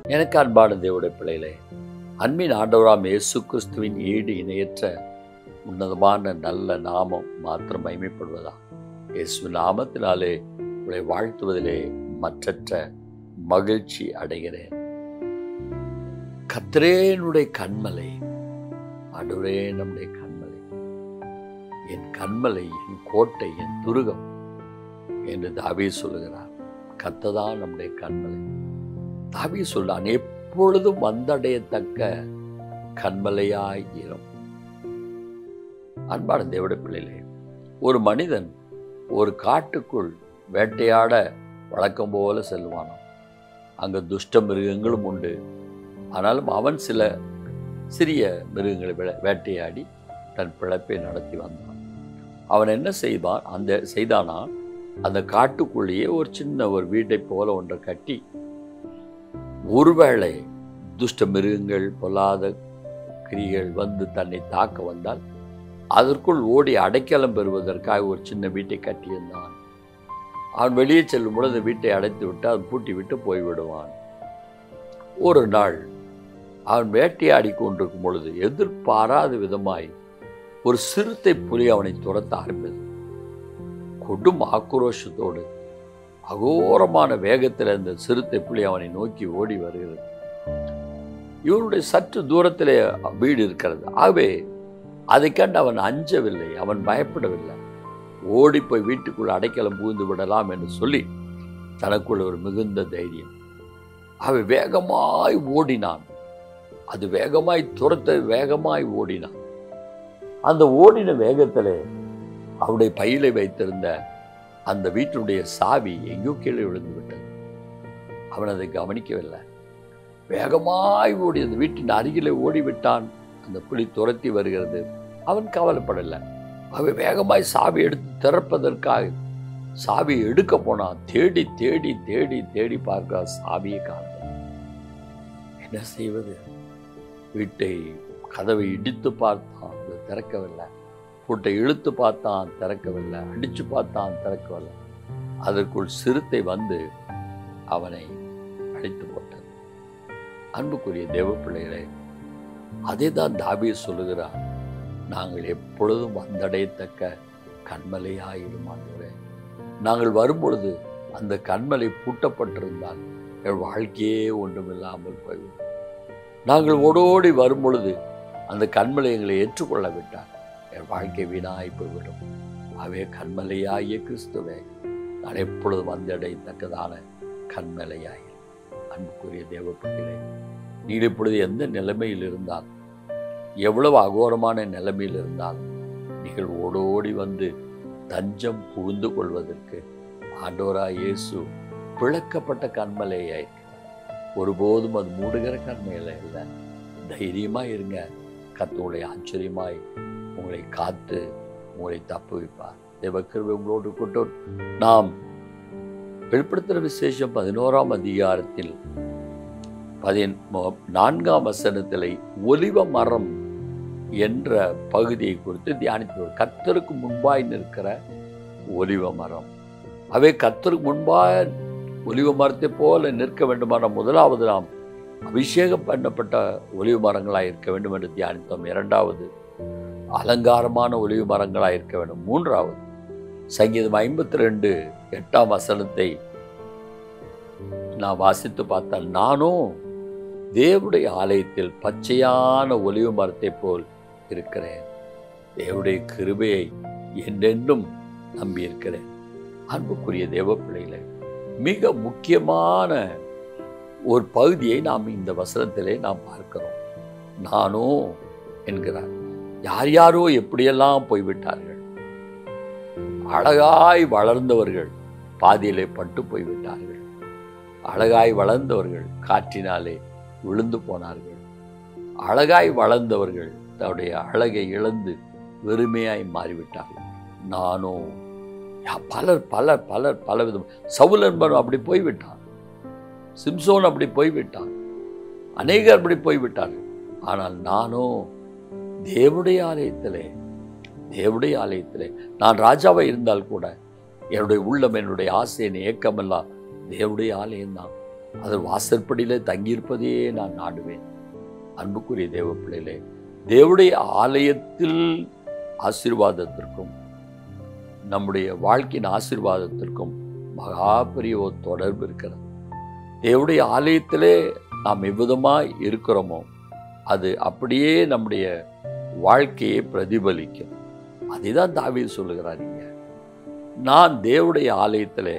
எனக்கு அன்பான தேவடைய பிள்ளைகளே அன்பின் ஆண்டவராம் இயேசு கிறிஸ்துவின் ஈடு இணையற்ற உன்னதமான நல்ல நாமம் மாத்திரம் மகிமைப்படுவதா இயேசு நாமத்தினாலே உங்களை வாழ்த்துவதிலே மற்றற்ற மகிழ்ச்சி அடைகிறேன் கத்திரேனுடைய கண்மலை ஆண்டவரே நம்முடைய கண்மலை என் கண்மலை என் கோட்டை என் துருகம் என்று தாவி சொல்லுகிறார் கத்ததான் நம்முடைய கண்மலை தாவி சொல்றான் எப்பொழுதும் வந்தடையத்தக்க கண்மலையாய் இரும் அன்பான தேவட பிள்ளைகளே ஒரு மனிதன் ஒரு காட்டுக்குள் வேட்டையாட வழக்கம் போல செல்வானாம் அங்க துஷ்ட மிருகங்களும் உண்டு ஆனாலும் அவன் சில சிறிய மிருகங்களை வே- வேட்டையாடி தன் பிழைப்பை நடத்தி வந்தான் அவன் என்ன செய்வான் அந்த செய்தானா அந்த காட்டுக்குள்ளேயே ஒரு சின்ன ஒரு வீட்டை போல ஒன்றை கட்டி ஒருவேளை துஷ்ட மிருகங்கள் பொல்லாத கிரிகள் வந்து தன்னை தாக்க வந்தால் அதற்குள் ஓடி அடைக்கலம் பெறுவதற்காக ஒரு சின்ன வீட்டை கட்டியிருந்தான் அவன் வெளியே செல்லும் பொழுது வீட்டை அடைத்து விட்டு அவன் பூட்டி விட்டு போய்விடுவான் ஒரு நாள் அவன் வேட்டையாடி கொண்டிருக்கும் பொழுது எதிர்பாராத விதமாய் ஒரு சிறுத்தை புலி அவனை துரத்த ஆரம்பித்தது கொடும் ஆக்ரோஷத்தோடு அகோரமான வேகத்தில் அந்த சிறுத்தை புலி அவனை நோக்கி ஓடி வருகிறது இவனுடைய சற்று தூரத்திலே வீடு இருக்கிறது ஆகவே அதை கண்டு அவன் அஞ்சவில்லை அவன் பயப்படவில்லை ஓடி போய் வீட்டுக்குள் அடைக்கலம் புகுந்து விடலாம் என்று சொல்லி தனக்குள்ள ஒரு மிகுந்த தைரியம் அவன் வேகமாய் ஓடினான் அது வேகமாய் துரத்த வேகமாய் ஓடினான் அந்த ஓடின வேகத்திலே அவருடைய பையில வைத்திருந்த அந்த வீட்டினுடைய சாவி எங்கேயோ கீழே விழுந்து விட்டது அவன் அதை கவனிக்கவில்லை வேகமாய் ஓடி அந்த வீட்டின் அருகிலே ஓடிவிட்டான் அந்த புலி துரத்தி வருகிறது அவன் கவலைப்படலை அவன் வேகமாய் சாவி எடுத்து திறப்பதற்காக சாவியை எடுக்க போனான் தேடி தேடி தேடி தேடி பார்க்க சாவியை காணல என்ன செய்வது வீட்டை கதவை இடித்து பார்த்தான் அது திறக்கவில்லை பூட்டை இழுத்து பார்த்தான் திறக்கவில்லை அடிச்சு பார்த்தான் திறக்கவில்லை அதற்குள் சிறுத்தை வந்து அவனை அடித்து போட்டது அன்புக்குரிய தேவ பிள்ளைகளே அதே தான் தாபீ சொல்லுகிறார் நாங்கள் எப்பொழுதும் வந்தடையத்தக்க கண்மலையாயிரும் ஆண்டவரே நாங்கள் வரும்பொழுது அந்த கண்மலை பூட்டப்பட்டிருந்தால் என் வாழ்க்கையே ஒன்றுமில்லாமல் போய்விடும் நாங்கள் ஓடோடி வரும்பொழுது அந்த கண்மலை எங்களை ஏற்றுக்கொள்ள விட்டார் என் வாழ்க்கை வீணாய் போய்விடும் அவே கண்மலையாகிய கிறிஸ்துவே நான் எப்பொழுதும் வந்தடையத்தக்கதான கண்மலையாய் அன்புக்குரிய தேவ பிள்ளைகளே நீங்கள் இப்பொழுது எந்த நிலைமையில் இருந்தால் எவ்வளவு அகோரமான நிலைமையில் இருந்தால் நீங்கள் ஓடோடி வந்து தஞ்சம் புகுந்து கொள்வதற்கு ஆண்டோரா இயேசு பிளக்கப்பட்ட கண்மலையா இருக்கிறார் ஒருபோதும் அது மூடுகிற கண்மையில இல்லை தைரியமா இருங்க கத்தோடைய ஆச்சரியமாய் உங்களை காத்து உங்களை தப்புவிப்பார் தேவக்கிருவை உங்களோடு கொண்டோர் நாம் வெளிப்படுத்துகிற விசேஷம் பதினோராம் அதிகாரத்தில் பதின் மொ- நான்காம் வசனத்திலே ஒலிவ மரம் என்ற பகுதியை குறித்து தியானித்து கத்தருக்கு முன்பாய் நிற்கிற ஒலிவ மரம் அவை கத்தருக்கு முன்பாய் ஒலிவ மரத்தை போல நிற்க வேண்டுமான முதலாவது நாம் அபிஷேகம் பண்ணப்பட்ட ஒலிவு மரங்களாக இருக்க வேண்டும் என்று தியானித்தோம் இரண்டாவது அலங்காரமான ஒலிவு மரங்களாக இருக்க வேண்டும் மூன்றாவது சங்கீதம் ஐம்பத்தி ரெண்டு எட்டாம் வசனத்தை நான் வாசித்து பார்த்தால் நானும் தேவனுடைய ஆலயத்தில் பச்சையான ஒலிவு மரத்தை போல் இருக்கிறேன் தேவனுடைய கிருபையை என்றென்றும் நம்பி இருக்கிறேன் அன்புக்குரிய தேவ பிள்ளைகளே மிக முக்கியமான ஒரு பகுதியை நாம் இந்த வசனத்திலே நாம் பார்க்கிறோம் நானும் என்கிறார் யார் யாரோ எப்படியெல்லாம் போய்விட்டார்கள் அழகாய் வளர்ந்தவர்கள் பாதியிலே பட்டு போய்விட்டார்கள் அழகாய் வளர்ந்தவர்கள் காற்றினாலே விழுந்து போனார்கள் அழகாய் வளர்ந்தவர்கள் தன்னுடைய அழகை இழந்து வெறுமையாய் மாறிவிட்டார்கள் நானும் யா- பலர் பலர் பலர் பல விதம் சவுல் என்பவன் அப்படி போய்விட்டான் சிம்சோன் அப்படி போய்விட்டான் அநேகர் அப்படி போய்விட்டார்கள் ஆனால் நானும் தேவனுடைய ஆலயத்திலே தேவனுடைய ஆலயத்திலே நான் ராஜாவை இருந்தால் கூட என்னுடைய உள்ளம் என்னுடைய ஆசை என் ஏக்கமெல்லாம் தேவனுடைய ஆலயம்தான் அது வாசற்படியிலே தங்கியிருப்பதையே நான் நாடுவேன் அன்புக்குரிய தேவ பிள்ளைகளே தேவடைய ஆலயத்தில் ஆசீர்வாதத்திற்கும் நம்முடைய வாழ்க்கையின் ஆசீர்வாதத்திற்கும் மகா பெரிய ஒரு தொடர்பு இருக்கிறது தேவடைய ஆலயத்திலே நாம் எவ்விதமாய் இருக்கிறோமோ அது அப்படியே நம்முடைய வாழ்க்கையை பிரதிபலிக்கும் அதுதான் தாவீது சொல்லுகிறார் இங்க நான் தேவடைய ஆலயத்திலே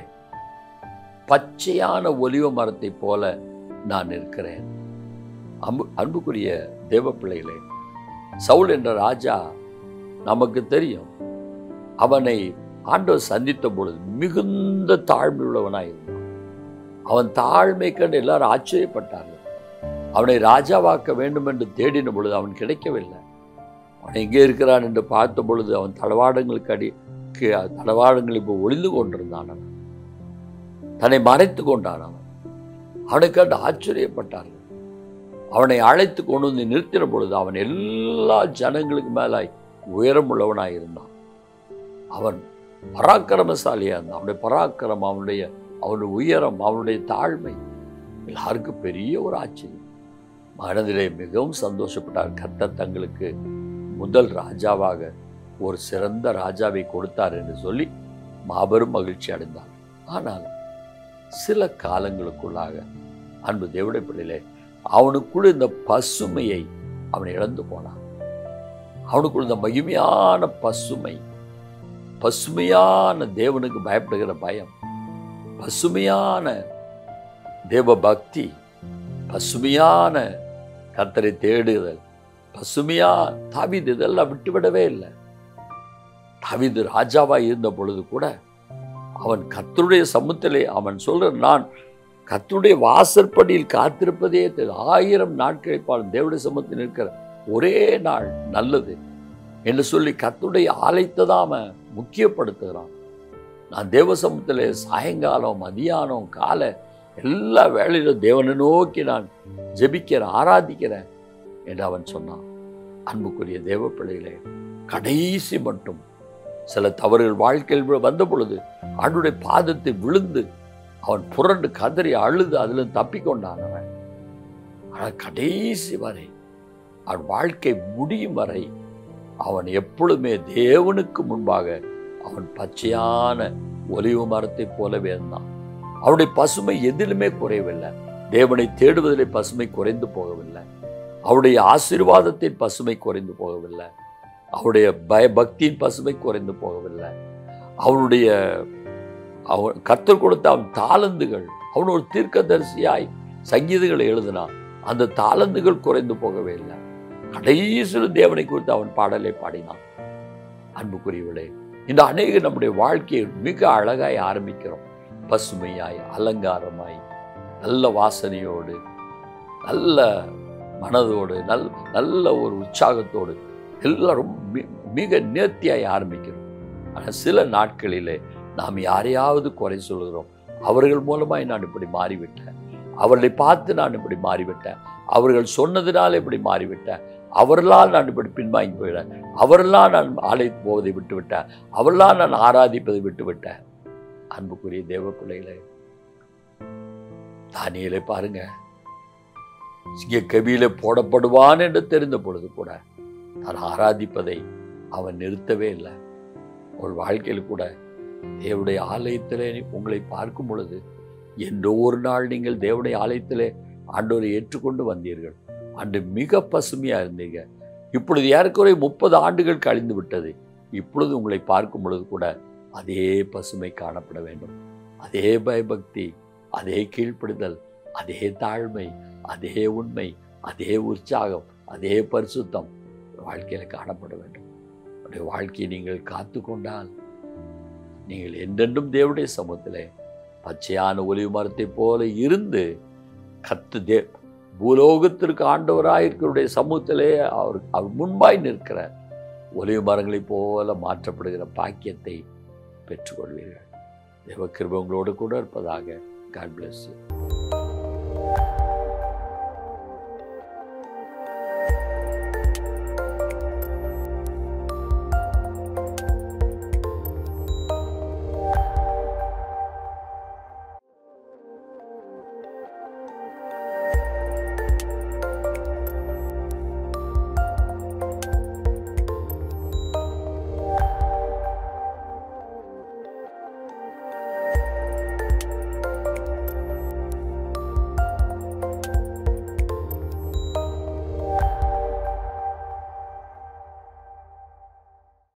பச்சையான ஒலிவ மரத்தை போல நான் இருக்கிறேன் அன்பு அன்புக்குரிய தேவ பிள்ளைகளே சவுல் என்ற ராஜா நமக்கு தெரியும் அவனை ஆண்டவர் சந்தித்த பொழுது மிகுந்த தாழ்மை உள்ளவனாய் இருந்தான் அவன் தாழ்மை கண்டு எல்லாரும் ஆச்சரியப்பட்டார்கள் அவனை ராஜாவாக்க வேண்டும் என்று தேடின பொழுது அவன் கிடைக்கவில்லை அவன் எங்கே இருக்கிறான் என்று பார்த்த பொழுது அவன் தளவாடங்களுக்கு அடி கீ- தளவாடங்கள் இப்போ ஒளிந்து கொண்டிருந்தான் அவன் தன்னை மறைத்து கொண்டான் அவன் அவனை கண்டு ஆச்சரியப்பட்டார்கள் அவனை அழைத்து கொண்டு வந்து நிறுத்தின பொழுது அவன் எல்லா ஜனங்களுக்கு மேலாய் உயரமுள்ளவனாய் இருந்தான் அவன் பராக்கிரமசாலியா இருந்தான் அவனுடைய பராக்கிரமம் அவனுடைய அவனுடைய உயரம் அவனுடைய தாழ்மை எல்லாருக்கும் பெரிய ஒரு ஆச்சரியம் மனதிலே மிகவும் சந்தோஷப்பட்டார் கர்த்தர் தங்களுக்கு முதல் ராஜாவாக ஒரு சிறந்த ராஜாவை கொடுத்தார் என்று சொல்லி மாபெரும் மகிழ்ச்சி அடைந்தார் ஆனால் சில காலங்களுக்குள்ளாக அன்பு தேவடைய பிள்ளையிலே அவனுக்குள் இந்த பசுமையை அவன் இழந்து போனான் அவனுக்குள் இந்த மகிமையான பசுமை பசுமையான தேவனுக்கு பயப்படுகிற பயம் பசுமையான தேவ பக்தி பசுமையான கர்த்தரை தேடுதல் பசுமையா தாவீது இதெல்லாம் விட்டுவிடவே இல்லை தாவீது ராஜாவா இருந்த பொழுது கூட அவன் கர்த்தருடைய சமூகத்திலே அவன் சொல்ற நான் கர்த்தருடைய வாசற்படியில் காத்திருப்பதே தெ- ஆயிரம் நாட்களை பால் தேவடைய சமூகத்தில் இருக்கிற ஒரே நாள் நல்லது என்று சொல்லி கர்த்தருடைய ஆலயத்தை தான் அவன் முக்கியப்படுத்துகிறான் நான் தேவ சமூகத்திலே சாயங்காலம் மதியானம் காலை எல்லா வேளையிலும் தேவனை நோக்கி நான் ஜெபிக்கிறேன் ஆராதிக்கிறேன் என்று அவன் சொன்னான் அன்புக்குரிய தேவ பிள்ளைகளே கடைசி மட்டும் சில தவறுகள் வாழ்க்கையில் வந்த பொழுது ஆண்டுடைய பாதத்தை விழுந்து அவன் புரண்டு கதறி அழுது அதில் தப்பிக்கொண்டான் அவன் ஆனால் கடைசி வரை அவன் வாழ்க்கை முடியும் வரை அவன் எப்பொழுதுமே தேவனுக்கு முன்பாக அவன் பச்சையான ஒலிவு மரத்தைப் போலவே இருந்தான் அவனுடைய பசுமை எதிலுமே குறையவில்லை தேவனை தேடுவதிலே பசுமை குறைந்து போகவில்லை அவருடைய ஆசீர்வாதத்தின் பசுமை குறைந்து போகவில்லை அவருடைய பயபக்தியின் பசுமை குறைந்து போகவில்லை அவனுடைய அவன் கத்தர் கொடுத்த அவன் தாளந்துகள் அவன் ஒரு தீர்க்கதரிசியாய் சங்கீதங்களை எழுதினான் அந்த தாளந்துகள் குறைந்து போகவே இல்லை கடைசியில் தேவனை குறித்து அவன் பாடலை பாடினான் அன்புக்குரியவளே இந்த அநேக நம்முடைய வாழ்க்கையை மிக அழகாய் ஆரம்பிக்கிறோம் பசுமையாய் அலங்காரமாய் நல்ல வாசனையோடு நல்ல மனதோடு நல் நல்ல ஒரு உற்சாகத்தோடு எல்லாரும் மி- மிக நேர்த்தியாய் ஆரம்பிக்கிறோம் ஆனால் சில நாட்களிலே நாம் யாரையாவது குறை சொல்கிறோம் அவர்கள் மூலமாய் நான் இப்படி மாறிவிட்டேன் அவர்களை பார்த்து நான் இப்படி மாறிவிட்டேன் அவர்கள் சொன்னதினால் இப்படி மாறிவிட்டேன் அவர்களால் நான் இப்படி பின்வாங்கி போயிட்டேன் அவர்களால் நான் ஆலயத்து போவதை விட்டுவிட்டேன் அவர்களால் நான் ஆராதிப்பதை விட்டுவிட்டேன் அன்புக்குரிய தேவ பிள்ளைகளே தானியலை பாருங்க சிங்க கவியில போடப்படுவான் என்று தெரிந்த பொழுது கூட தான் ஆராதிப்பதை அவன் நிறுத்தவே இல்லை ஒரு வாழ்க்கையில் கூட தேவனுடைய ஆலயத்திலே உங்களை பார்க்கும் பொழுது என்றோ ஒரு நாள் நீங்கள் தேவனுடைய ஆலயத்திலே ஆண்டவரை ஏற்றுக்கொண்டு வந்தீர்கள் அன்று மிக பசுமையா இருந்தீங்க இப்பொழுது ஏறக்குறைய முப்பது ஆண்டுகள் கழிந்து விட்டது இப்பொழுது உங்களை பார்க்கும் பொழுது கூட அதே பசுமை காணப்பட வேண்டும் அதே பயபக்தி அதே கீழ்ப்படுதல் அதே தாழ்மை அதே உண்மை அதே உற்சாகம் அதே பரிசுத்தம் வாழ்க்கையில் காணப்பட வேண்டும் உடைய வாழ்க்கையை நீங்கள் காத்து கொண்டால் நீங்கள் என்றென்றும் தேவனுடைய சமூகத்திலே பச்சையான ஒலிவு மரத்தைப் போல இருந்து கத்து தே பூலோகத்திற்கு ஆண்டவராயிருக்கிறவருடைய சமூகத்திலே அவர் அவர் முன்பாய் நிற்கிற ஒலிவு மரங்களைப் போல மாற்றப்படுகிற பாக்கியத்தை பெற்றுக்கொள்வீர்கள் தேவ கிருபை உங்களோடு கூட இருப்பதாக காட் bless you